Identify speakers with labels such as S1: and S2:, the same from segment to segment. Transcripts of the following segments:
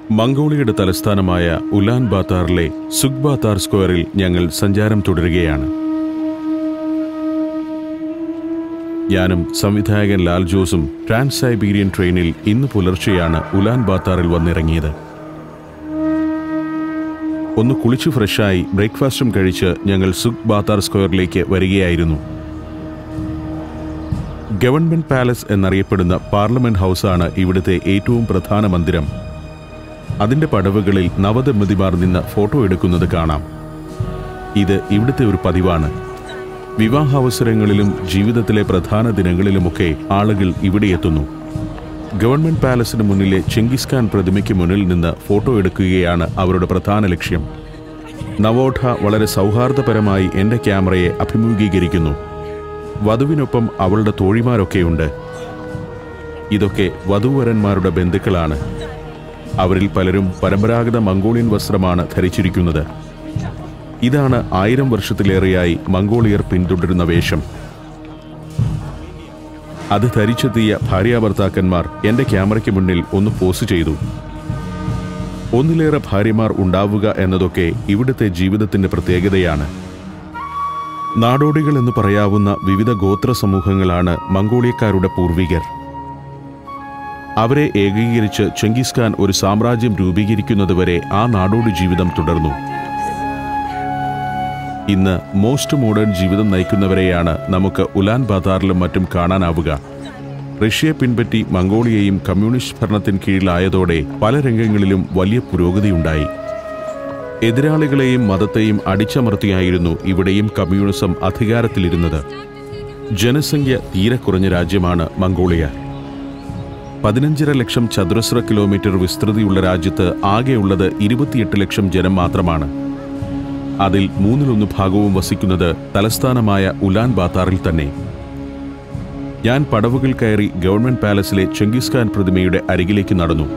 S1: മംഗോളിയയുടെ തലസ്ഥാനമായ ഉലാൻ ബാത്താറിലെ സുഖ്ബാത്താർ സ്ക്വയറിൽ ഞങ്ങൾ സഞ്ചാരം തുടരുകയാണ് ഞാനും സംവിധായകൻ ലാൽ ജോസും ട്രാൻസ് സൈബീരിയൻ ട്രെയിനിൽ ഇന്ന് പുലർച്ചെയാണ് ഉലാൻ ബാത്താറിൽ വന്നിറങ്ങിയത് ഒന്ന് കുളിച്ചു ഫ്രഷായി ബ്രേക്ക്ഫാസ്റ്റും കഴിച്ച് ഞങ്ങൾ സുഖ് ബാത്താർ സ്ക്വയറിലേക്ക് വരികയായിരുന്നു ഗവൺമെന്റ് പാലസ് എന്നറിയപ്പെടുന്ന പാർലമെന്റ് ഹൗസാണ് ഇവിടുത്തെ ഏറ്റവും പ്രധാന മന്ദിരം അതിന്റെ പടവുകളിൽ നവദമ്പതിമാർ നിന്ന് ഫോട്ടോ എടുക്കുന്നത് കാണാം ഇത് ഇവിടുത്തെ ഒരു പതിവാണ് വിവാഹാവസരങ്ങളിലും ജീവിതത്തിലെ പ്രധാന ദിനങ്ങളിലുമൊക്കെ ആളുകൾ ഇവിടെ എത്തുന്നു ഗവൺമെന്റ് പാലസിന് മുന്നിലെ ചെങ്കിസ് ഖാൻ പ്രതിമയ്ക്ക് മുന്നിൽ നിന്ന് ഫോട്ടോ എടുക്കുകയാണ് അവരുടെ പ്രധാന ലക്ഷ്യം നവോഢ വളരെ സൗഹാർദ്ദപരമായി എൻ്റെ ക്യാമറയെ അഭിമുഖീകരിക്കുന്നു വധുവിനൊപ്പം അവളുടെ തോഴിമാരൊക്കെയുണ്ട് ഇതൊക്കെ വധൂവരന്മാരുടെ ബന്ധുക്കളാണ് അവരിൽ പലരും പരമ്പരാഗത മംഗോളിയൻ വസ്ത്രമാണ് ധരിച്ചിരിക്കുന്നത് ഇതാണ് ആയിരം വർഷത്തിലേറെയായി മംഗോളിയർ പിന്തുടരുന്ന വേഷം അത് ധരിച്ചെത്തിയ ഭാര്യാഭർത്താക്കന്മാർ എന്റെ ക്യാമറയ്ക്ക് മുന്നിൽ ഒന്ന് പോസ്റ്റ് ചെയ്തു ഒന്നിലേറെ ഭാര്യമാർ ഉണ്ടാവുക എന്നതൊക്കെ ഇവിടുത്തെ ജീവിതത്തിന്റെ പ്രത്യേകതയാണ് നാടോടികൾ എന്ന് പറയാവുന്ന വിവിധ ഗോത്ര സമൂഹങ്ങളാണ് മംഗോളിയക്കാരുടെ പൂർവികർ അവരെ ഏകീകരിച്ച് ചെങ്കിസ് ഖാൻ ഒരു സാമ്രാജ്യം രൂപീകരിക്കുന്നതുവരെ ആ നാടോടി ജീവിതം തുടർന്നു ഇന്ന് മോസ്റ്റ് മോഡേൺ ജീവിതം നയിക്കുന്നവരെയാണ് നമുക്ക് ഉലാൻ ബാതാറിലും മറ്റും കാണാനാവുക റഷ്യയെ പിൻപറ്റി മംഗോളിയയും കമ്മ്യൂണിസ്റ്റ് ഭരണത്തിന് കീഴിലായതോടെ പല രംഗങ്ങളിലും വലിയ പുരോഗതിയുണ്ടായി എതിരാളികളെയും മതത്തെയും അടിച്ചമർത്തിയായിരുന്നു ഇവിടെയും കമ്മ്യൂണിസം അധികാരത്തിലിരുന്നത് ജനസംഖ്യ തീരെ കുറഞ്ഞ രാജ്യമാണ് മംഗോളിയ പതിനഞ്ചര ലക്ഷം ചതുരശ്ര കിലോമീറ്റർ വിസ്തൃതിയുള്ള രാജ്യത്ത് ആകെയുള്ളത് ഇരുപത്തിയെട്ട് ലക്ഷം ജനം മാത്രമാണ് അതിൽ മൂന്നിലൊന്ന് ഭാഗവും വസിക്കുന്നത് തലസ്ഥാനമായ ഉലാൻ ബാത്താറിൽ തന്നെ ഞാൻ പടവുകൾ കയറി ഗവൺമെന്റ് പാലസിലെ ചെങ്കിസ് ഖാൻ പ്രതിമയുടെ അരികിലേക്ക് നടന്നു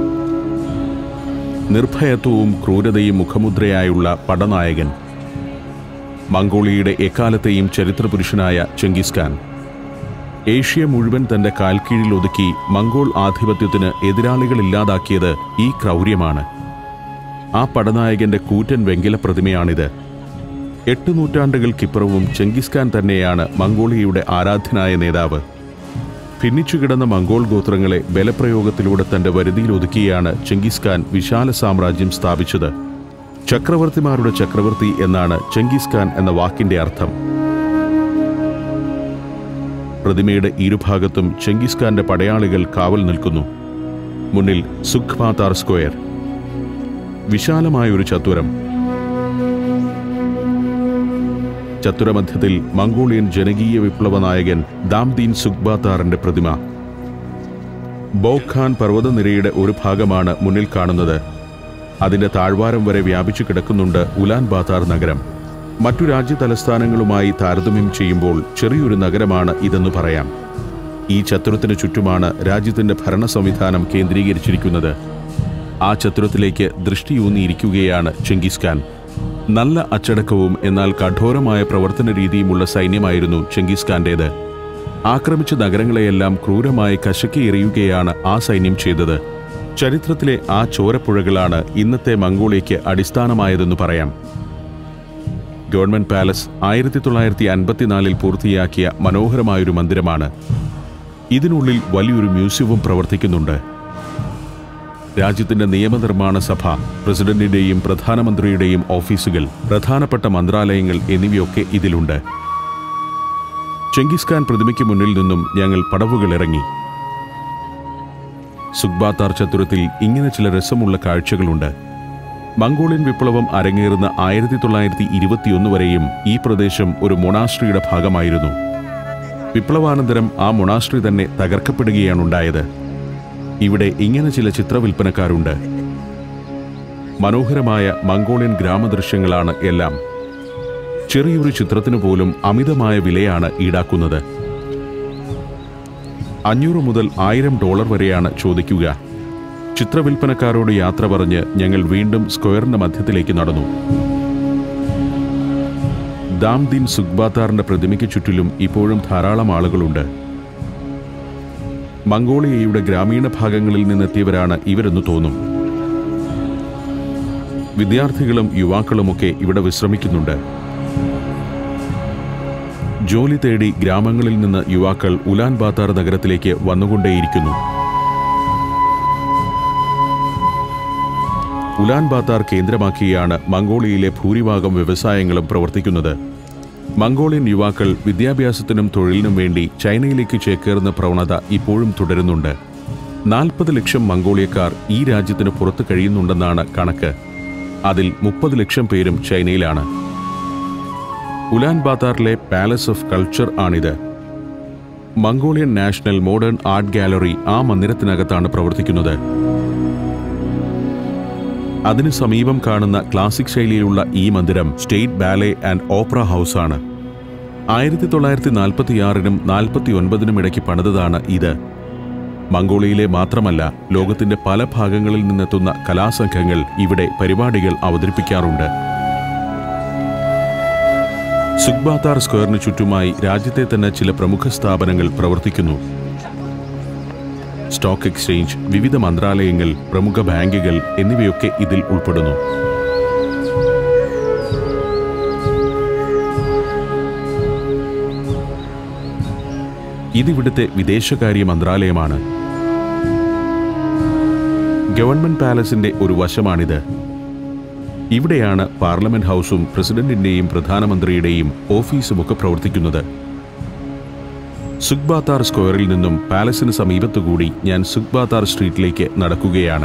S1: നിർഭയത്വവും ക്രൂരതയും മുഖമുദ്രയായുള്ള പടനായകൻ മംഗോളിയയുടെ എക്കാലത്തെയും ചരിത്രപുരുഷനായ ചെങ്കിസ് ഖാൻ ഏഷ്യ മുഴുവൻ തന്റെ കാൽക്കീഴിൽ ഒതുക്കി മംഗോൾ ആധിപത്യത്തിന് എതിരാളികളില്ലാതാക്കിയത് ഈ ക്രൗര്യമാണ് ആ പടനായകന്റെ കൂറ്റൻ വെങ്കല പ്രതിമയാണിത് എട്ട് നൂറ്റാണ്ടുകൾക്കിപ്പുറവും ചെങ്കിസ് ഖാൻ തന്നെയാണ് മംഗോളിയയുടെ ആരാധ്യനായ നേതാവ് ഭിന്നിച്ചുകിടന്ന മംഗോൾ ഗോത്രങ്ങളെ ബലപ്രയോഗത്തിലൂടെ തന്റെ വരുതിയിൽ ഒതുക്കിയാണ് ചെങ്കിസ് ഖാൻ വിശാല സാമ്രാജ്യം സ്ഥാപിച്ചത് ചക്രവർത്തിമാരുടെ ചക്രവർത്തി എന്നാണ് ചെങ്കിസ് ഖാൻ എന്ന വാക്കിന്റെ അർത്ഥം പ്രതിമയുടെ ഇരുഭാഗത്തും ചെങ്കിസ് ഖാന്റെ പടയാളികൾ കാവൽ നിൽക്കുന്നു മുന്നിൽ സുഖ്മാതാർ സ്ക്വയർ വിശാലമായൊരു ചത്വരം ചത്തുരമധ്യത്തിൽ മംഗോളിയൻ ജനകീയ വിപ്ലവ നായകൻ ദാംദീൻ സുഖ്ബാത്താറിന്റെ പ്രതിമ ബോഖാൻ പർവ്വതനിരയുടെ ഒരു ഭാഗമാണ് മുന്നിൽ കാണുന്നത് അതിന്റെ താഴ്വാരം വരെ വ്യാപിച്ചു കിടക്കുന്നുണ്ട് ഉലാൻ ബാത്താർ നഗരം മറ്റു രാജ്യ തലസ്ഥാനങ്ങളുമായി താരതമ്യം ചെയ്യുമ്പോൾ ചെറിയൊരു നഗരമാണ് ഇതെന്ന് പറയാം ഈ ചത്തുരത്തിന് ചുറ്റുമാണ് രാജ്യത്തിന്റെ ഭരണ സംവിധാനം കേന്ദ്രീകരിച്ചിരിക്കുന്നത് ആ ചത്തുരത്തിലേക്ക് ദൃഷ്ടിയൂന്നിയിരിക്കുകയാണ് ചെങ്കിസ് ഖാൻ നല്ല അച്ചടക്കവും എന്നാൽ കഠോരമായ പ്രവർത്തന രീതിയുമുള്ള സൈന്യമായിരുന്നു ചെങ്കിസ് ഖാന്റേത് ആക്രമിച്ച നഗരങ്ങളെയെല്ലാം ക്രൂരമായി കശക്കി എറിയുകയാണ് ആ സൈന്യം ചെയ്തത് ചരിത്രത്തിലെ ആ ചോരപ്പുഴകളാണ് ഇന്നത്തെ മംഗോളിയയ്ക്ക് അടിസ്ഥാനമായതെന്ന് പറയാം ഗവൺമെന്റ് പാലസ് ആയിരത്തി തൊള്ളായിരത്തി അൻപത്തിനാലിൽ പൂർത്തിയാക്കിയ മനോഹരമായൊരു മന്ദിരമാണ് ഇതിനുള്ളിൽ വലിയൊരു മ്യൂസിയവും പ്രവർത്തിക്കുന്നുണ്ട് രാജ്യത്തിന്റെ നിയമനിർമ്മാണ സഭ പ്രസിഡന്റിന്റെയും പ്രധാനമന്ത്രിയുടെയും ഓഫീസുകൾ പ്രധാനപ്പെട്ട മന്ത്രാലയങ്ങൾ എന്നിവയൊക്കെ ഇതിലുണ്ട് ചെങ്കിസ് ഖാൻ പ്രതിമയ്ക്ക് മുന്നിൽ നിന്നും ഞങ്ങൾ പടവുകൾ ഇറങ്ങി സുഖ്ബാത്താർ ചത്തുരത്തിൽ ഇങ്ങനെ ചില രസമുള്ള കാഴ്ചകളുണ്ട് മംഗോളിയൻ വിപ്ലവം അരങ്ങേറുന്ന ആയിരത്തി തൊള്ളായിരത്തി ഇരുപത്തിയൊന്ന് വരെയും ഈ പ്രദേശം ഒരു മൊണാസ്ട്രിയുടെ ഭാഗമായിരുന്നു വിപ്ലവാനന്തരം ആ മൊണാസ്ട്രി തന്നെ തകർക്കപ്പെടുകയാണുണ്ടായത് ഇവിടെ ഇങ്ങനെ ചില ചിത്രവിൽപ്പനക്കാരുണ്ട് മനോഹരമായ മംഗോളിയൻ ഗ്രാമദൃശ്യങ്ങളാണ് എല്ലാം ചെറിയൊരു ചിത്രത്തിനു പോലും അമിതമായ വിലയാണ് ഈടാക്കുന്നത് അഞ്ഞൂറ് മുതൽ ആയിരം ഡോളർ വരെയാണ് ചോദിക്കുക ചിത്രവിൽപ്പനക്കാരോട് യാത്ര പറഞ്ഞ് ഞങ്ങൾ വീണ്ടും സ്ക്വയറിന്റെ മധ്യത്തിലേക്ക് നടന്നു ദാംദീൻ സുഖ്ബാത്താറിന്റെ പ്രതിമയ്ക്ക് ചുറ്റിലും ഇപ്പോഴും ധാരാളം ആളുകളുണ്ട് മംഗോളിയയുടെ ഗ്രാമീണ ഭാഗങ്ങളിൽ നിന്നെത്തിയവരാണ് ഇവരെന്ന് തോന്നും വിദ്യാർത്ഥികളും യുവാക്കളുമൊക്കെ ഇവിടെ വിശ്രമിക്കുന്നുണ്ട് ജോലി തേടി ഗ്രാമങ്ങളിൽ നിന്ന് യുവാക്കൾ ഉലാൻ ബാത്താർ നഗരത്തിലേക്ക് വന്നുകൊണ്ടേയിരിക്കുന്നു ഉലാൻ ബാത്താർ കേന്ദ്രമാക്കിയാണ് മംഗോളിയയിലെ ഭൂരിഭാഗം വ്യവസായങ്ങളും പ്രവർത്തിക്കുന്നത് മംഗോളിയൻ യുവാക്കൾ വിദ്യാഭ്യാസത്തിനും തൊഴിലിനും വേണ്ടി ചൈനയിലേക്ക് ചേക്കേറുന്ന പ്രവണത ഇപ്പോഴും തുടരുന്നുണ്ട് നാൽപ്പത് ലക്ഷം മംഗോളിയക്കാർ ഈ രാജ്യത്തിന് പുറത്ത് കഴിയുന്നുണ്ടെന്നാണ് കണക്ക് അതിൽ മുപ്പത് ലക്ഷം പേരും ചൈനയിലാണ് ഉലാൻ ബാത്താറിലെ പാലസ് ഓഫ് കൾച്ചർ ആണിത് Mongolian national modern art gallery ആ മന്ദിരത്തിനകത്താണ് പ്രവർത്തിക്കുന്നത് അതിനു സമീപം കാണുന്ന ക്ലാസിക് ശൈലിയിലുള്ള ഈ മന്ദിരം state ballet and opera house ആണ് ആയിരത്തി തൊള്ളായിരത്തി നാൽപ്പത്തിയാറിനും നാൽപ്പത്തി ഒൻപതിനും ഇടയ്ക്ക് പണിതതാണ് ഇത് മംഗോളിയയിലെ മാത്രമല്ല ലോകത്തിന്റെ പല ഭാഗങ്ങളിൽ നിന്നെത്തുന്ന കലാസംഘങ്ങൾ ഇവിടെ പരിപാടികൾ അവതരിപ്പിക്കാറുണ്ട് സുഖ്ബാത്താർ സ്ക്വയറിന് ചുറ്റുമായി രാജ്യത്തെ തന്നെ ചില പ്രമുഖ സ്ഥാപനങ്ങൾ പ്രവർത്തിക്കുന്നു സ്റ്റോക്ക് എക്സ്ചേഞ്ച് വിവിധ മന്ത്രാലയങ്ങൾ പ്രമുഖ ബാങ്കുകൾ എന്നിവയൊക്കെ ഇതിൽ ഉൾപ്പെടുന്നു ഇതിവിടുത്തെ വിദേശകാര്യ മന്ത്രാലയമാണ് ഗവൺമെന്റ് പാലസിന്റെ ഒരു വശമാണിത് ഇവിടെയാണ് പാർലമെന്റ് ഹൗസും പ്രസിഡന്റിന്റെയും പ്രധാനമന്ത്രിയുടെയും ഓഫീസുമൊക്കെ പ്രവർത്തിക്കുന്നത് സുഖ്ബാത്താർ സ്ക്വയറിൽ നിന്നും പാലസിന് സമീപത്തുകൂടി ഞാൻ സുഖ്ബാത്താർ സ്ട്രീറ്റിലേക്ക് നടക്കുകയാണ്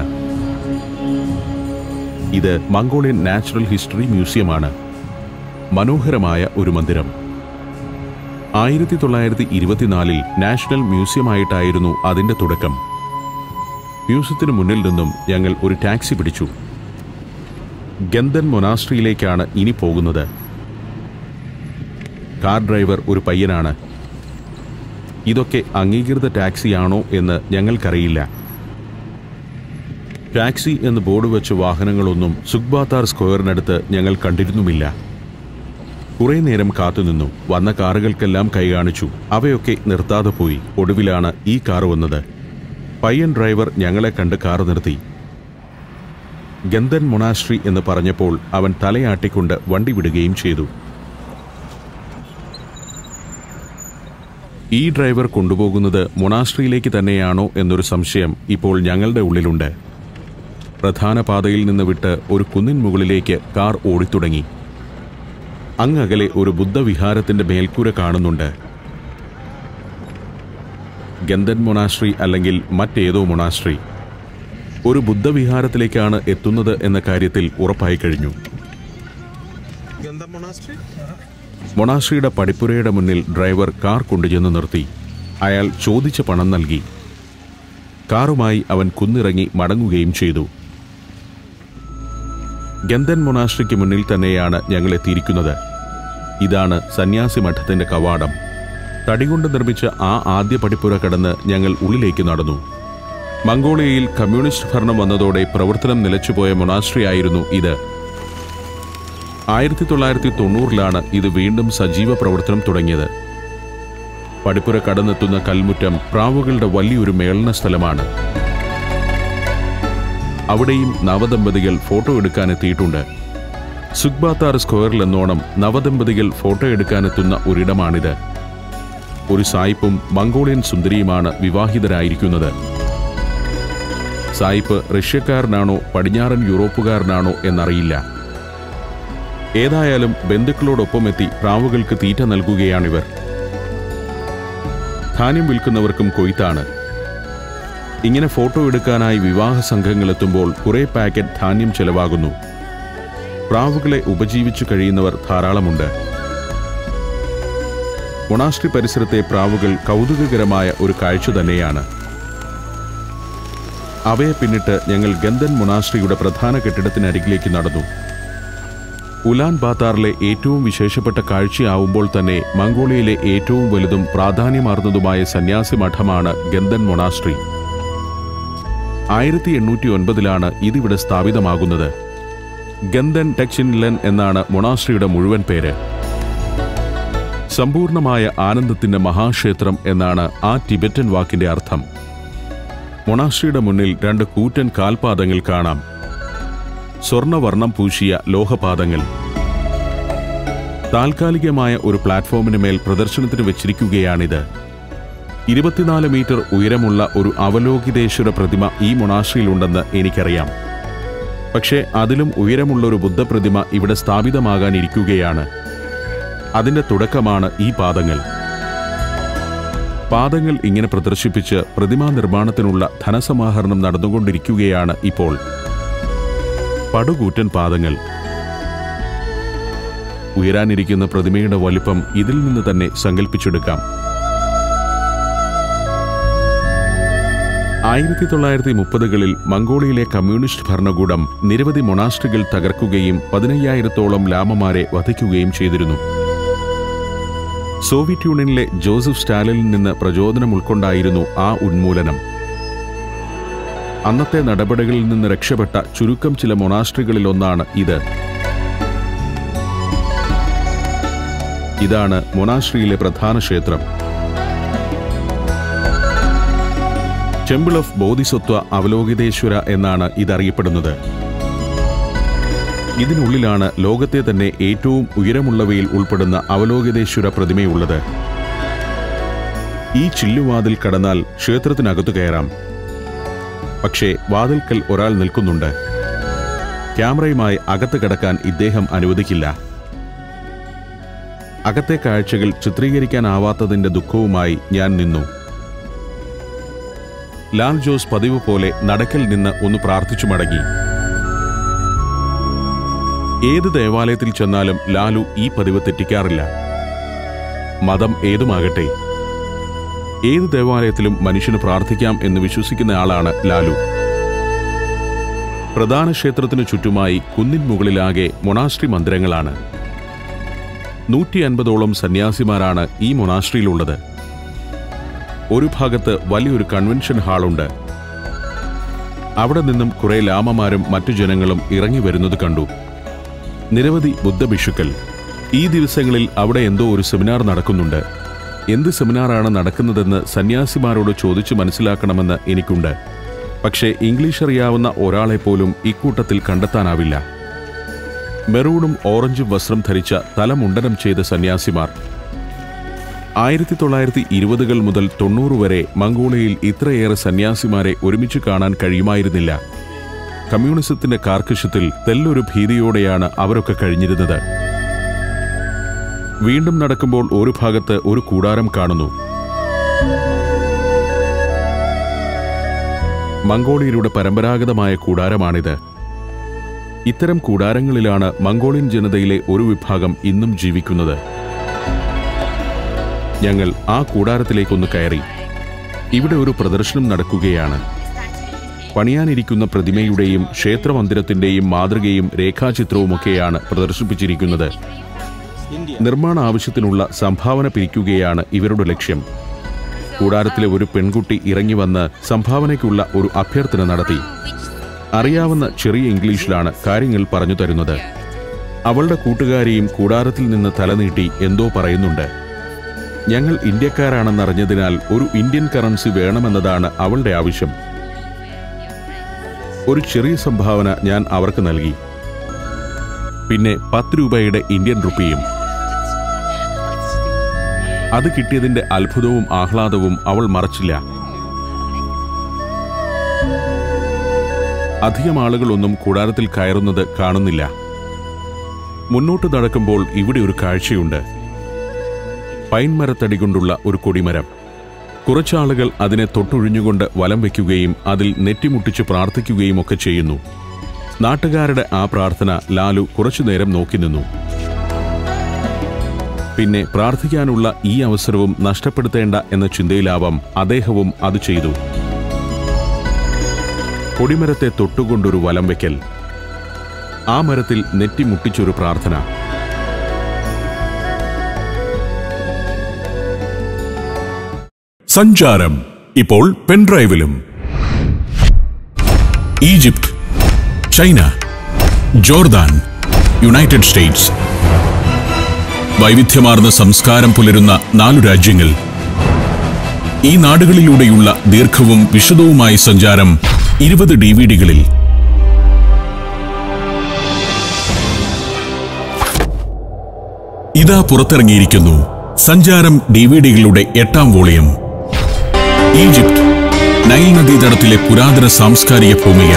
S1: ഇത് മംഗോളിയൻ നാച്ചുറൽ ഹിസ്റ്ററി മ്യൂസിയമാണ് മനോഹരമായ ഒരു മന്ദിരം ആയിരത്തി തൊള്ളായിരത്തി ഇരുപത്തിനാലിൽ നാഷണൽ മ്യൂസിയമായിട്ടായിരുന്നു അതിന്റെ തുടക്കം മ്യൂസിയത്തിന് മുന്നിൽ നിന്നും ഞങ്ങൾ ഒരു ടാക്സി പിടിച്ചു ഗന്ധൻ മൊനാസ്ട്രിയിലേക്കാണ് ഇനി പോകുന്നത് കാർ ഡ്രൈവർ ഒരു പയ്യനാണ് ഇതൊക്കെ അംഗീകൃത ടാക്സിയാണോ എന്ന് ഞങ്ങൾക്കറിയില്ല ടാക്സി എന്ന് ബോർഡ് വെച്ച വാഹനങ്ങളൊന്നും സുഖ്ബാത്താർ സ്ക്വയറിനടുത്ത് ഞങ്ങൾ കണ്ടിരുന്നുമില്ല കുറേ നേരം കാത്തുനിന്നു വന്ന കാറുകൾക്കെല്ലാം കൈ കാണിച്ചു അവയൊക്കെ നിർത്താതെ പോയി ഒടുവിലാണ് ഈ കാർ വന്നത് പയ്യൻ ഡ്രൈവർ ഞങ്ങളെ കണ്ട് കാർ നിർത്തി ഗന്ധൻ മൊണാസ്ട്രി എന്ന് പറഞ്ഞപ്പോൾ അവൻ തലയാട്ടിക്കൊണ്ട് വണ്ടി വിടുകയും ചെയ്തു ഈ ഡ്രൈവർ കൊണ്ടുപോകുന്നത് മൊണാസ്ട്രിയിലേക്ക് തന്നെയാണോ എന്നൊരു സംശയം ഇപ്പോൾ ഞങ്ങളുടെ ഉള്ളിലുണ്ട് പ്രധാന പാതയിൽ നിന്ന് വിട്ട് ഒരു കുന്നിൻ മുകളിലേക്ക് കാർ ഓടിത്തുടങ്ങി അങ്ങകലെ ഒരു ബുദ്ധവിഹാരത്തിന്റെ മേൽക്കൂര കാണുന്നുണ്ട് ഗന്ധൻ മൊണാസ്ട്രി അല്ലെങ്കിൽ മറ്റേതോ മൊണാസ്ട്രി ഒരു ബുദ്ധവിഹാരത്തിലേക്കാണ് എത്തുന്നത് എന്ന കാര്യത്തിൽ ഉറപ്പായി കഴിഞ്ഞു
S2: Ganda Monastery?
S1: മൊണാസ്ട്രിയുടെ പടിപ്പുരയുടെ മുന്നിൽ ഡ്രൈവർ കാർ കൊണ്ടുചെന്ന് നിർത്തി അയാൾ ചോദിച്ച പണം നൽകി കാറുമായി അവൻ കുന്നിറങ്ങി മടങ്ങുകയും ചെയ്തു ഗന്ധൻ മൊണാസ്ട്രിക്ക് മുന്നിൽ തന്നെയാണ് ഞങ്ങൾ എത്തിയിരിക്കുന്നത് ഇതാണ് സന്യാസി മഠത്തിന്റെ കവാടം തടികൊണ്ട് നിർമ്മിച്ച ആ ആദ്യ പടിപ്പുര കടന്ന് ഞങ്ങൾ ഉള്ളിലേക്ക് നടന്നു മംഗോളിയയിൽ കമ്മ്യൂണിസ്റ്റ് ഭരണം വന്നതോടെ പ്രവർത്തനം നിലച്ചുപോയ മൊണാസ്ട്രി ആയിരുന്നു ഇത് ആയിരത്തി തൊള്ളായിരത്തി തൊണ്ണൂറിലാണ് ഇത് വീണ്ടും സജീവ പ്രവർത്തനം തുടങ്ങിയത് പടിപ്പുര കടന്നെത്തുന്ന കൽമുറ്റം പ്രാവുകളുടെ വലിയൊരു മേളന സ്ഥലമാണ് അവിടെയും നവദമ്പതികൾ ഫോട്ടോ എടുക്കാൻ എത്തിയിട്ടുണ്ട് സുഖ്ബാത്താർ സ്ക്വയറിൽ എന്നോണം നവദമ്പതികൾ ഫോട്ടോ എടുക്കാനെത്തുന്ന ഒരിടമാണിത് ഒരു സായിപ്പും മംഗോളിയൻ സുന്ദരിയുമാണ് വിവാഹിതരായിരിക്കുന്നത് സായിപ്പ് റഷ്യക്കാരനാണോ പടിഞ്ഞാറൻ യൂറോപ്പുകാരനാണോ എന്നറിയില്ല ഏതായാലും ബന്ധുക്കളോടൊപ്പം എത്തി പ്രാവുകൾക്ക് തീറ്റ നൽകുകയാണിവർ ധാന്യം വിൽക്കുന്നവർക്കും കൊയ്ത്താണ് ഇങ്ങനെ ഫോട്ടോ എടുക്കാനായി വിവാഹ സംഘങ്ങൾ എത്തുമ്പോൾ കുറെ പാക്കറ്റ് ധാന്യം ചെലവാകുന്നു പ്രാവുകളെ ഉപജീവിച്ചു കഴിയുന്നവർ ധാരാളമുണ്ട് മൊണാസ്ട്രി പരിസരത്തെ പ്രാവുകൾ കൗതുകകരമായ ഒരു കാഴ്ച തന്നെയാണ് അവയെ പിന്നിട്ട് ഞങ്ങൾ ഗന്ധൻ മൊണാസ്ട്രിയുടെ പ്രധാന കെട്ടിടത്തിനരികിലേക്ക് നടന്നു ഉലാൻ ബാത്താറിലെ ഏറ്റവും വിശേഷപ്പെട്ട കാഴ്ചയാവുമ്പോൾ തന്നെ മംഗോളിയയിലെ ഏറ്റവും വലുതും പ്രാധാന്യമാർന്നതുമായ സന്യാസി മഠമാണ് ഗന്ധൻ മൊണാസ്ട്രി ആയിരത്തി എണ്ണൂറ്റി ഒൻപതിലാണ് ഇതിവിടെ സ്ഥാപിതമാകുന്നത് ഗന്ധൻ ടെക്ഷിൻലൻ എന്നാണ് മൊണാസ്ട്രിയുടെ മുഴുവൻ പേര് സമ്പൂർണമായ ആനന്ദത്തിന്റെ മഹാക്ഷേത്രം എന്നാണ് ആ ടിബറ്റൻ വാക്കിന്റെ അർത്ഥം മൊണാസ്ട്രിയുടെ മുന്നിൽ രണ്ട് കൂറ്റൻ കാൽപാദങ്ങൾ കാണാം സ്വർണവർണ്ണം പൂശിയ ലോഹപാദങ്ങൾ താൽക്കാലികമായ ഒരു പ്ലാറ്റ്ഫോമിന് മേൽ പ്രദർശനത്തിന് വെച്ചിരിക്കുകയാണിത് ഇരുപത്തിനാല് മീറ്റർ ഉയരമുള്ള ഒരു അവലോകിതേശ്വര പ്രതിമ ഈ മൊണാസ്ട്രിയിലുണ്ടെന്ന് എനിക്കറിയാം പക്ഷേ അതിലും ഉയരമുള്ള ഒരു ബുദ്ധപ്രതിമ ഇവിടെ സ്ഥാപിതമാകാനിരിക്കുകയാണ് അതിന്റെ തുടക്കമാണ് ഈ പാദങ്ങൾ പാദങ്ങൾ ഇങ്ങനെ പ്രദർശിപ്പിച്ച് പ്രതിമാ നിർമ്മാണത്തിനുള്ള ധനസമാഹരണം നടന്നുകൊണ്ടിരിക്കുകയാണ് ഇപ്പോൾ പടുകൂറ്റൻ പാദങ്ങൾ ഉയരാനിരിക്കുന്ന പ്രതിമയുടെ വലിപ്പം ഇതിൽ നിന്ന് തന്നെ സങ്കല്പിച്ചെടുക്കാം ആയിരത്തി തൊള്ളായിരത്തി മുപ്പതുകളിൽ മംഗോളിയയിലെ കമ്മ്യൂണിസ്റ്റ് ഭരണകൂടം നിരവധി മൊണാസ്ട്രികൾ തകർക്കുകയും പതിനയ്യായിരത്തോളം ലാമമാരെ വധിക്കുകയും ചെയ്തിരുന്നു സോവിയറ്റ് യൂണിയനിലെ ജോസഫ് സ്റ്റാലിനിൽ നിന്ന് പ്രചോദനം ഉൾക്കൊണ്ടായിരുന്നു ആ ഉന്മൂലനം അന്നത്തെ നടപടികളിൽ നിന്ന് രക്ഷപ്പെട്ട ചുരുക്കം ചില മൊണാസ്ട്രികളിലൊന്നാണ് ഇത് ഇതാണ് മൊണാസ്ട്രിയിലെ പ്രധാന ക്ഷേത്രം ടെമ്പിൾ ഓഫ് ബോധിസത്വ അവലോകിതേശ്വര എന്നാണ് ഇതറിയപ്പെടുന്നത് ഇതിനുള്ളിലാണ് ലോകത്തെ തന്നെ ഏറ്റവും ഉയരമുള്ളവയിൽ ഉൾപ്പെടുന്ന അവലോകിതേശ്വര പ്രതിമയുള്ളത് ഈ ചില്ലുവാതിൽ കടന്നാൽ ക്ഷേത്രത്തിനകത്തു കയറാം പക്ഷേ വാതിൽക്കൽ ഒരാൾ നിൽക്കുന്നുണ്ട് ക്യാമറയുമായി അകത്ത് കടക്കാൻ ഇദ്ദേഹം അനുവദിക്കില്ല അകത്തെ കാഴ്ചകൾ ചിത്രീകരിക്കാനാവാത്തതിന്റെ ദുഃഖവുമായി ഞാൻ നിന്നു ലാൽ ജോസ് പതിവ് പോലെ നടക്കൽ നിന്ന് ഒന്ന് പ്രാർത്ഥിച്ചു മടങ്ങി ഏത് ദേവാലയത്തിൽ ചെന്നാലും ലാലു ഈ പതിവ് തെറ്റിക്കാറില്ല മതം ഏതുമാകട്ടെ ഏത് ദേവാലയത്തിലും മനുഷ്യന് പ്രാർത്ഥിക്കാം എന്ന് വിശ്വസിക്കുന്ന ആളാണ് ലാലു പ്രധാന ക്ഷേത്രത്തിനു ചുറ്റുമായി കുന്നിൻ മുകളിലാകെ മൊണാസ്ട്രി മന്ദിരങ്ങളാണ് നൂറ്റി അൻപതോളം സന്യാസിമാരാണ് ഈ മൊണാസ്ട്രിയിലുള്ളത് ഒരു ഭാഗത്ത് വലിയൊരു കൺവെൻഷൻ ഹാളുണ്ട് അവിടെ നിന്നും കുറെ ലാമമാരും മറ്റു ജനങ്ങളും ഇറങ്ങി വരുന്നത് കണ്ടു നിരവധി ബുദ്ധഭിഷുക്കൾ ഈ ദിവസങ്ങളിൽ അവിടെ എന്തോ ഒരു സെമിനാർ നടക്കുന്നുണ്ട് എന്ത് സെമിനാറാണ് നടക്കുന്നതെന്ന് സന്യാസിമാരോട് ചോദിച്ചു മനസ്സിലാക്കണമെന്ന് എനിക്കുണ്ട് പക്ഷേ ഇംഗ്ലീഷ് അറിയാവുന്ന ഒരാളെപ്പോലും ഇക്കൂട്ടത്തിൽ കണ്ടെത്താനാവില്ല മെറൂണും ഓറഞ്ചും വസ്ത്രം ധരിച്ച തലമുണ്ടനം ചെയ്ത സന്യാസിമാർ ആയിരത്തി തൊള്ളായിരത്തി ഇരുപതുകൾ മുതൽ തൊണ്ണൂറ് വരെ മംഗോളിയയിൽ ഇത്രയേറെ സന്യാസിമാരെ ഒരുമിച്ച് കാണാൻ കഴിയുമായിരുന്നില്ല കമ്മ്യൂണിസത്തിന്റെ കാർക്കശ്യത്തിൽ തെല്ലൊരു ഭീതിയോടെയാണ് അവരൊക്കെ കഴിഞ്ഞിരുന്നത് വീണ്ടും നടക്കുമ്പോൾ ഒരു ഭാഗത്ത് ഒരു കൂടാരം കാണുന്നു മംഗോളിയരുടെ പരമ്പരാഗതമായ കൂടാരമാണിത് ഇത്തരം കൂടാരങ്ങളിലാണ് മംഗോളിയൻ ജനതയിലെ ഒരു വിഭാഗം ഇന്നും ജീവിക്കുന്നത് ഞങ്ങൾ ആ കൂടാരത്തിലേക്കൊന്ന് കയറി ഇവിടെ ഒരു പ്രദർശനം നടക്കുകയാണ് പണിയാനിരിക്കുന്ന പ്രതിമയുടെയും ക്ഷേത്രമന്ദിരത്തിന്റെയും മാതൃകയും രേഖാചിത്രവുമൊക്കെയാണ് പ്രദർശിപ്പിച്ചിരിക്കുന്നത് നിർമ്മാണ ആവശ്യത്തിനുള്ള സംഭാവന പിരിക്കുകയാണ് ഇവരുടെ ലക്ഷ്യം കൂടാരത്തിലെ ഒരു പെൺകുട്ടി ഇറങ്ങി വന്ന് സംഭാവനയ്ക്കുള്ള ഒരു അഭ്യർത്ഥന നടത്തി അറിയാവുന്ന ചെറിയ ഇംഗ്ലീഷിലാണ് കാര്യങ്ങൾ പറഞ്ഞു തരുന്നത് അവളുടെ കൂട്ടുകാരിയും കൂടാരത്തിൽ നിന്ന് തലനീട്ടി എന്തോ പറയുന്നുണ്ട് ഞങ്ങൾ ഇന്ത്യക്കാരാണെന്നറിഞ്ഞതിനാൽ ഒരു ഇന്ത്യൻ കറൻസി വേണമെന്നതാണ് അവളുടെ ആവശ്യം ഒരു ചെറിയ സംഭാവന ഞാൻ അവർക്ക് നൽകി പിന്നെ പത്ത് രൂപയുടെ ഇന്ത്യൻ റുപ്പിയും അത് കിട്ടിയതിന്റെ അത്ഭുതവും ആഹ്ലാദവും അവൾ മറച്ചില്ല അധികം ആളുകളൊന്നും കൂടാരത്തിൽ കയറുന്നത് കാണുന്നില്ല മുന്നോട്ട് നടക്കുമ്പോൾ ഇവിടെ ഒരു കാഴ്ചയുണ്ട് പൈൻ മരത്തടി കൊണ്ടുള്ള ഒരു കൊടിമരം കുറച്ചാളുകൾ അതിനെ തൊട്ടൊഴിഞ്ഞുകൊണ്ട് വലം വയ്ക്കുകയും അതിൽ നെറ്റിമുട്ടിച്ച് പ്രാർത്ഥിക്കുകയും ഒക്കെ ചെയ്യുന്നു നാട്ടുകാരുടെ ആ പ്രാർത്ഥന ലാലു കുറച്ചുനേരം നോക്കി നിന്നു പിന്നെ പ്രാർത്ഥിക്കാനുള്ള ഈ അവസരവും നഷ്ടപ്പെടുത്തേണ്ട എന്ന ചിന്തയിലാവാം അദ്ദേഹവും അത് ചെയ്തു കൊടിമരത്തെ തൊട്ടുകൊണ്ടൊരു വലം വയ്ക്കൽ ആ മരത്തിൽ നെറ്റിമുട്ടിച്ചൊരു പ്രാർത്ഥന
S3: സഞ്ചാരം ഇപ്പോൾ പെൻഡ്രൈവിലും Egypt China Jordan united states വൈവിധ്യമാർന്ന സംസ്കാരം പുലരുന്ന നാലു രാജ്യങ്ങൾ ഈ നാടുകളിലൂടെയുള്ള ദീർഘവും വിശദവുമായ സഞ്ചാരം ഇരുപത് ഡി വി ഡികളിൽ ഇതാ പുറത്തിറങ്ങിയിരിക്കുന്നു സഞ്ചാരം ഡിവിഡികളുടെ എട്ടാം വോളിയം ഈജിപ്ത് നൈൽ നദീതടത്തിലെ പുരാതന സാംസ്കാരിക ഭൂമിക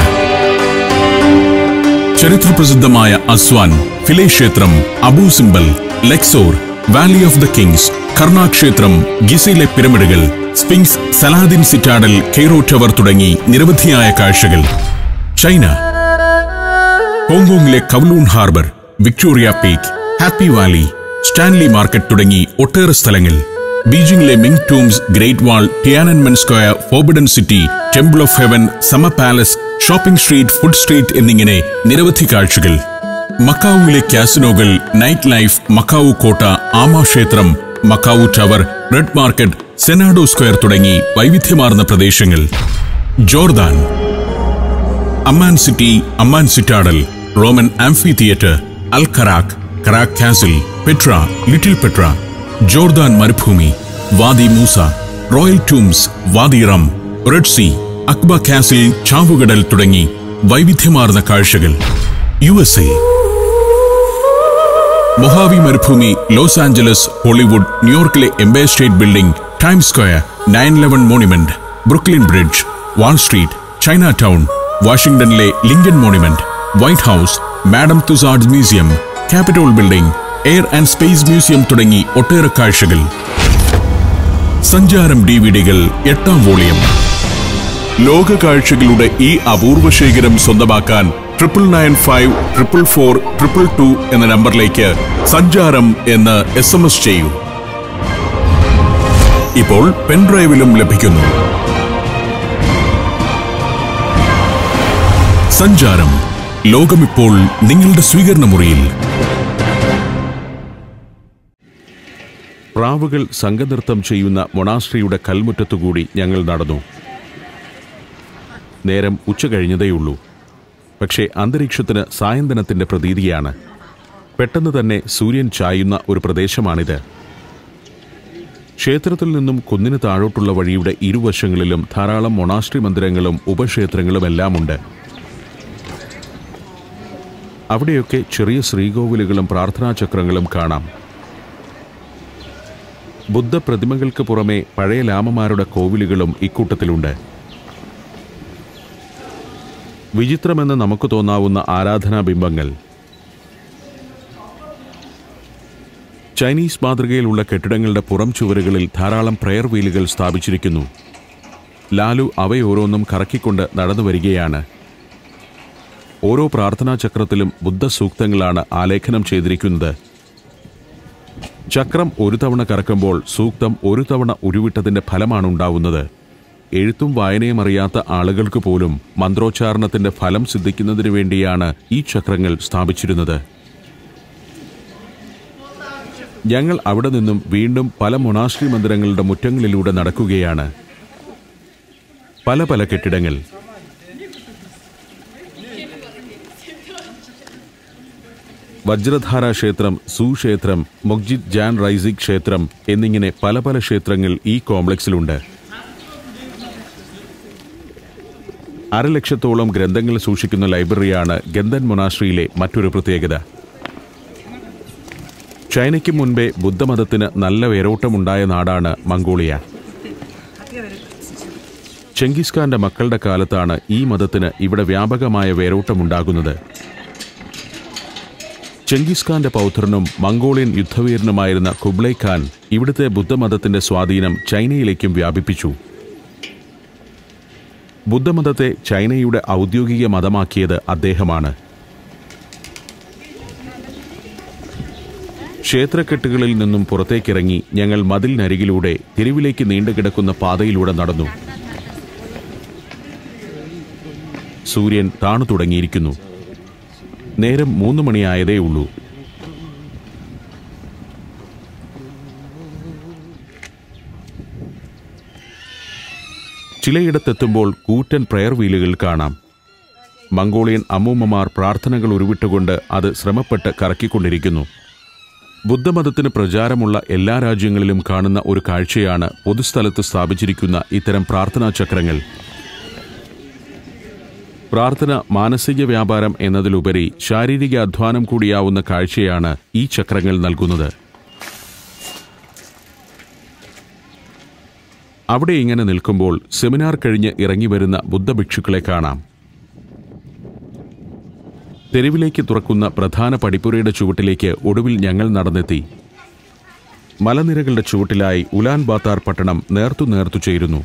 S3: ചരിത്രപ്രസിദ്ധമായ അസ്വാൻ ഫിലെ ക്ഷേത്രം Abu Simbel Luxor valley of the kings Karnak ക്ഷേത്രം ഗിസയിലെ പിരമിഡുകൾ sphinx Saladin citadel Cairo tower തുടങ്ങി നിരവധിയായ കാഴ്ചകൾ ചൈന ഹോങ്കോങ്ങിലെ Kowloon harbour Victoria peak happy valley Stanley market തുടങ്ങി ഒട്ടേറെ സ്ഥലങ്ങൾ ബീജിംഗിലെ Ming tombs great wall Tiananmen square forbidden city temple of heaven summer palace shopping street food street എന്നിങ്ങനെ നിരവധി കാഴ്ചകൾ മക്കാവുവിലെ കാസിനോകൾ നൈറ്റ് ലൈഫ് മക്കാവു കോട്ട ആമാ ക്ഷേത്രം Macau tower red market Senado square തുടങ്ങി വൈവിധ്യമാർന്ന പ്രദേശങ്ങൾ Jordan Amman city Amman citadel Roman amphitheatre Al Karak Karak castle Petra little Petra Jordan മരുഭൂമി Wadi Musa royal tombs Wadi Rum red sea Aqaba castle ചാവുകടൽ തുടങ്ങി വൈവിധ്യമാർന്ന കാഴ്ചകൾ U S A Mojave മരുഭൂമി Los Angeles Hollywood ന്യൂയോർക്കിലെ empire state building time square nine eleven monument Brooklyn bridge wall street China town വാഷിംഗ്ടണിലെ Lincoln monument white house Madame Tussauds museum Capitol building air and space museum തുടങ്ങി ഒട്ടേറെ കാഴ്ചകൾ സഞ്ചാരം ഡിവിഡികൾ എട്ടാം volume ലോക കാഴ്ചകളുടെ ഈ അപൂർവ ശേഖരം സ്വന്തമാക്കാൻ triple nine five triple four triple two എന്ന നമ്പറിലേക്ക് സഞ്ചാരം എന്ന് എസ് എം എസ് ചെയ്യൂ ഇപ്പോൾ പെൻഡ്രൈവിലും ലഭിക്കുന്നു സഞ്ചാരം ലോകമിപ്പോൾ നിങ്ങളുടെ സ്വീകരണ മുറിയിൽ
S1: പ്രാവുകൾ സംഘനൃത്തം ചെയ്യുന്ന മൊണാസ്ട്രിയുടെ കൽമുറ്റത്തുകൂടി ഞങ്ങൾ നടന്നു നേരം ഉച്ച കഴിഞ്ഞതേയുള്ളൂ പക്ഷേ അന്തരീക്ഷത്തിന് സായന്തനത്തിന്റെ പ്രതീതിയാണ് പെട്ടെന്ന് തന്നെ സൂര്യൻ ചായുന്ന ഒരു പ്രദേശമാണിത് ക്ഷേത്രത്തിൽ നിന്നും കുന്നിന് താഴോട്ടുള്ള വഴിയുടെ ഇരുവശങ്ങളിലും ധാരാളം മൊണാസ്ട്രി മന്ദിരങ്ങളും ഉപക്ഷേത്രങ്ങളും എല്ലാമുണ്ട് അവിടെയൊക്കെ ചെറിയ ശ്രീകോവിലുകളും പ്രാർത്ഥനാചക്രങ്ങളും കാണാം ബുദ്ധപ്രതിമകൾക്ക് പുറമെ പഴയ ലാമമാരുടെ കോവിലുകളും ഇക്കൂട്ടത്തിലുണ്ട് വിചിത്രമെന്ന് നമുക്ക് തോന്നാവുന്ന ആരാധനാ ബിംബങ്ങൾ ചൈനീസ് മാതൃകയിലുള്ള കെട്ടിടങ്ങളുടെ പുറം ചുവരുകളിൽ ധാരാളം പ്രയർ വീലുകൾ സ്ഥാപിച്ചിരിക്കുന്നു ലാലു അവയോരോന്നും കറക്കിക്കൊണ്ട് നടന്നു വരികയാണ് ഓരോ പ്രാർത്ഥനാ ചക്രത്തിലും ബുദ്ധസൂക്തങ്ങളാണ് ആലേഖനം ചെയ്തിരിക്കുന്നത് ചക്രം ഒരു തവണ കറക്കുമ്പോൾ സൂക്തം ഒരു തവണ ഉരുവിട്ടതിന്റെ ഫലമാണ് ഉണ്ടാവുന്നത് എഴുത്തും വായനയും അറിയാത്ത ആളുകൾക്ക് പോലും മന്ത്രോച്ചാരണത്തിന്റെ ഫലം സിദ്ധിക്കുന്നതിനു വേണ്ടിയാണ് ഈ ചക്രങ്ങൾ സ്ഥാപിച്ചിരുന്നത് ഞങ്ങൾ അവിടെ നിന്നും വീണ്ടും പല മൊണാസ്ട്രി മന്ദിരങ്ങളുടെ മുറ്റങ്ങളിലൂടെ നടക്കുകയാണ് പല പല കെട്ടിടങ്ങൾ വജ്രധാര ക്ഷേത്രം സൂ ക്ഷേത്രം മൊഗ്ജിദ് ജാൻ റൈസിക് ക്ഷേത്രം എന്നിങ്ങനെ പല പല ക്ഷേത്രങ്ങൾ ഈ കോംപ്ലക്സിലുണ്ട് അരലക്ഷത്തോളം ഗ്രന്ഥങ്ങൾ സൂക്ഷിക്കുന്ന ലൈബ്രറിയാണ് ഗന്ധൻ മൊനാസ്ട്രിയിലെ മറ്റൊരു പ്രത്യേകത ചൈനയ്ക്ക് മുൻപേ ബുദ്ധമതത്തിന് നല്ല വേരോട്ടമുണ്ടായ നാടാണ് മംഗോളിയ ചെങ്കിസ് ഖാന്റെ മക്കളുടെ കാലത്താണ് ഈ മതത്തിന് ഇവിടെ വ്യാപകമായ വേരോട്ടമുണ്ടാകുന്നത് ചെങ്കിസ് ഖാന്റെ പൗത്രനും മംഗോളിയൻ യുദ്ധവീരനുമായിരുന്ന കുബ്ലൈ ഖാൻ ഇവിടുത്തെ ബുദ്ധമതത്തിന്റെ സ്വാധീനം ചൈനയിലേക്കും വ്യാപിപ്പിച്ചു ബുദ്ധമതത്തെ ചൈനയുടെ ഔദ്യോഗിക മതമാക്കിയത് അദ്ദേഹമാണ് ക്ഷേത്രക്കെട്ടുകളിൽ നിന്നും പുറത്തേക്കിറങ്ങി ഞങ്ങൾ മതിലിനരികിലൂടെ തെരുവിലേക്ക് നീണ്ടുകിടക്കുന്ന പാതയിലൂടെ നടന്നു സൂര്യൻ താണു തുടങ്ങിയിരിക്കുന്നു നേരം മൂന്ന് മണിയായതേ ഉള്ളൂ ചിലയിടത്തെത്തുമ്പോൾ കൂറ്റൻ പ്രയർ വീലുകൾ കാണാം മംഗോളിയൻ അമ്മൂമ്മമാർ പ്രാർത്ഥനകൾ ഉരുവിട്ടുകൊണ്ട് അത് ശ്രമപ്പെട്ട് കറക്കിക്കൊണ്ടിരിക്കുന്നു ബുദ്ധമതത്തിന് പ്രചാരമുള്ള എല്ലാ രാജ്യങ്ങളിലും കാണുന്ന ഒരു കാഴ്ചയാണ് പൊതുസ്ഥലത്ത് സ്ഥാപിച്ചിരിക്കുന്ന ഇത്തരം പ്രാർത്ഥനാ ചക്രങ്ങൾ പ്രാർത്ഥന മാനസിക വ്യാപാരം എന്നതിലുപരി ശാരീരിക അധ്വാനം കൂടിയാവുന്ന കാഴ്ചയാണ് ഈ ചക്രങ്ങൾ നൽകുന്നത് അവിടെ ഇങ്ങനെ നിൽക്കുമ്പോൾ സെമിനാർ കഴിഞ്ഞ് ഇറങ്ങി വരുന്ന ബുദ്ധഭിക്ഷുക്കളെ കാണാം തെരുവിലേക്ക് തുറക്കുന്ന പ്രധാന പടിപ്പുരയുടെ ചുവട്ടിലേക്ക് ഒടുവിൽ ഞങ്ങൾ നടന്നെത്തി മലനിരകളുടെ ചുവട്ടിലായി ഉലാൻ ബാത്താർ പട്ടണം നേർത്തു നേർത്തു ചേരുന്നു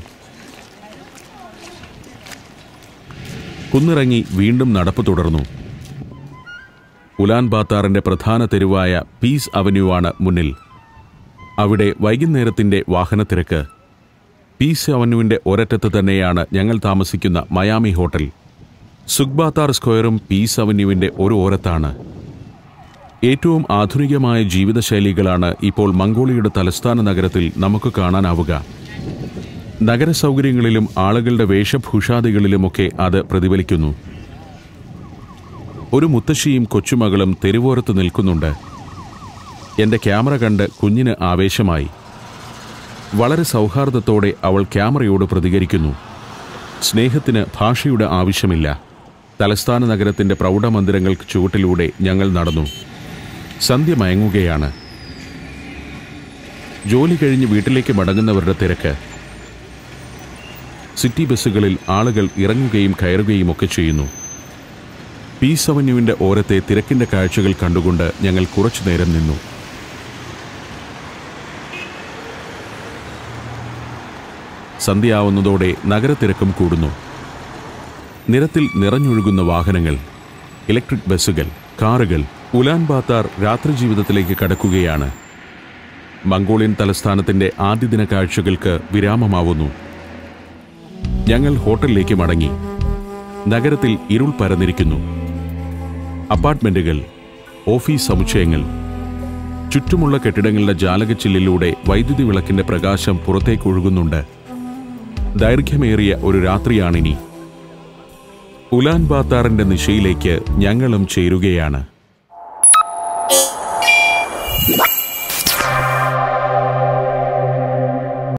S1: കുന്നിറങ്ങി വീണ്ടും നടപ്പ് തുടർന്നു ഉലാൻ ബാത്താറിന്റെ പ്രധാന തെരുവായ പീസ് അവന്യൂ ആണ് മുന്നിൽ അവിടെ വൈകുന്നേരത്തിന്റെ വാഹനത്തിരക്ക് പീസ് അവന്യൂവിന്റെ ഒരറ്റത്ത് തന്നെയാണ് ഞങ്ങൾ താമസിക്കുന്ന മയാമി ഹോട്ടൽ സുഖ്ബാത്താർ സ്ക്വയറും പീസ് അവന്യൂവിന്റെ ഒരു ഓരത്താണ് ഏറ്റവും ആധുനികമായ ജീവിതശൈലികളാണ് ഇപ്പോൾ മംഗോളിയയുടെ തലസ്ഥാന നഗരത്തിൽ നമുക്ക് കാണാനാവുക നഗര സൗകര്യങ്ങളിലും ആളുകളുടെ വേഷഭൂഷാദികളിലുമൊക്കെ അത് പ്രതിഫലിക്കുന്നു ഒരു മുത്തശ്ശിയും കൊച്ചുമകളും തെരുവോരത്ത് നിൽക്കുന്നുണ്ട് എന്റെ ക്യാമറ കണ്ട് കുഞ്ഞിന് ആവേശമായി വളരെ സൗഹാർദ്ദത്തോടെ അവൾ ക്യാമറയോട് പ്രതികരിക്കുന്നു സ്നേഹത്തിന് ഭാഷയുടെ ആവശ്യമില്ല തലസ്ഥാന നഗരത്തിന്റെ പ്രൗഢമന്ദിരങ്ങൾക്ക് ചുവട്ടിലൂടെ ഞങ്ങൾ നടന്നു സന്ധ്യ മയങ്ങുകയാണ് ജോലി കഴിഞ്ഞ് വീട്ടിലേക്ക് മടങ്ങുന്നവരുടെ തിരക്ക് സിറ്റി ബസ്സുകളിൽ ആളുകൾ ഇറങ്ങുകയും കയറുകയും ഒക്കെ ചെയ്യുന്നു പീസ് അവന്യൂവിന്റെ ഓരത്തെ തിരക്കിന്റെ കാഴ്ചകൾ കണ്ടുകൊണ്ട് ഞങ്ങൾ കുറച്ചു നേരം നിന്നു സന്ധ്യയാവുന്നതോടെ നഗരത്തിരക്കും കൂടുന്നു നിരത്തിൽ നിറഞ്ഞൊഴുകുന്ന വാഹനങ്ങൾ ഇലക്ട്രിക് ബസ്സുകൾ കാറുകൾ ഉലാൻ ബാത്താർ രാത്രി ജീവിതത്തിലേക്ക് കടക്കുകയാണ് മംഗോളിയൻ തലസ്ഥാനത്തിന്റെ ആദ്യദിന കാഴ്ചകൾക്ക് വിരാമമാവുന്നു ഞങ്ങൾ ഹോട്ടലിലേക്ക് മടങ്ങി നഗരത്തിൽ ഇരുൾ പരന്നിരിക്കുന്നു അപ്പാർട്ട്മെന്റുകൾ ഓഫീസ് സമുച്ചയങ്ങൾ ചുറ്റുമുള്ള കെട്ടിടങ്ങളുടെ ജാലകച്ചില്ലിലൂടെ വൈദ്യുതി വിളക്കിന്റെ പ്രകാശം പുറത്തേക്ക് ഒഴുകുന്നുണ്ട് ദൈർഘ്യമേറിയ ഒരു രാത്രിയാണിനി ഉലാൻ ബാത്താറിന്റെ നിശയിലേക്ക് ഞങ്ങളും ചേരുകയാണ്